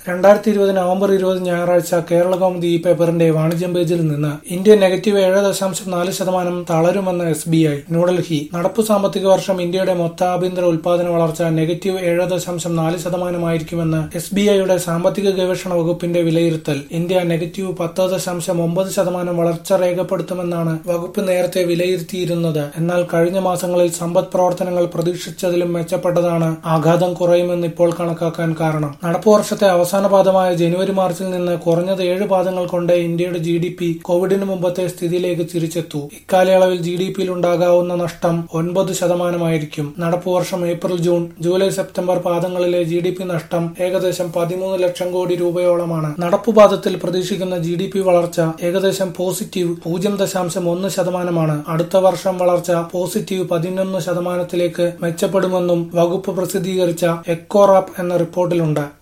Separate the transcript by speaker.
Speaker 1: രണ്ടായിരത്തി ഇരുപത് നവംബർ ഇരുപത് ഞായറാഴ്ച കേരള കൗമുദി ഈ പേപ്പറിന്റെ വാണിജ്യം പേജിൽ നിന്ന് ഇന്ത്യ നെഗറ്റീവ് ഏഴ് ദശാംശം നാല് ശതമാനം തളരുമെന്ന് എസ് ബി ഐ ന്യൂഡൽഹി നടപ്പു സാമ്പത്തിക വർഷം ഇന്ത്യയുടെ മൊത്ത ആഭ്യന്തര ഉൽപാദന വളർച്ച നെഗറ്റീവ് ഏഴ് ദശാംശം നാല് ശതമാനമായിരിക്കുമെന്ന് എസ് ബി ഐയുടെ സാമ്പത്തിക ഗവേഷണ വകുപ്പിന്റെ വിലയിരുത്തൽ ഇന്ത്യ നെഗറ്റീവ് പത്ത് ദശാംശം ഒമ്പത് ശതമാനം വളർച്ച രേഖപ്പെടുത്തുമെന്നാണ് വകുപ്പ് നേരത്തെ വിലയിരുത്തിയിരുന്നത് എന്നാൽ കഴിഞ്ഞ മാസങ്ങളിൽ സമ്പദ് പ്രവർത്തനങ്ങൾ പ്രതീക്ഷിച്ചതിലും മെച്ചപ്പെട്ടതാണ് ആഘാതം കുറയുമെന്ന് ഇപ്പോൾ കണക്കാക്കാൻ കാരണം നടപ്പു വർഷത്തെ അവസാന പാദമായ ജനുവരി മാർച്ചിൽ നിന്ന് കുറഞ്ഞത് ഏഴ് പാദങ്ങൾ കൊണ്ട് ഇന്ത്യയുടെ ജി ഡി പി കോവിഡിന് മുമ്പത്തെ സ്ഥിതിയിലേക്ക് തിരിച്ചെത്തു ഇക്കാലയളവിൽ ജി ഡി പിയിൽ ഉണ്ടാകാവുന്ന നഷ്ടം ഒൻപത് ശതമാനമായിരിക്കും നടപ്പു വർഷം ഏപ്രിൽ ജൂൺ ജൂലൈ സെപ്റ്റംബർ പാദങ്ങളിലെ ജി ഡി പി നഷ്ടം ഏകദേശം പതിമൂന്ന് ലക്ഷം കോടി രൂപയോളമാണ് നടപ്പുപാദത്തിൽ പ്രതീക്ഷിക്കുന്ന ജി ഡി പി വളർച്ച ഏകദേശം പോസിറ്റീവ് പൂജ്യം ദശാംശം ഒന്ന് ശതമാനമാണ് അടുത്ത വർഷം വളർച്ച പോസിറ്റീവ് പതിനൊന്ന് ശതമാനത്തിലേക്ക് മെച്ചപ്പെടുമെന്നും വകുപ്പ് പ്രസിദ്ധീകരിച്ച എക്കോറാപ്പ് എന്ന റിപ്പോർട്ടിലുണ്ട്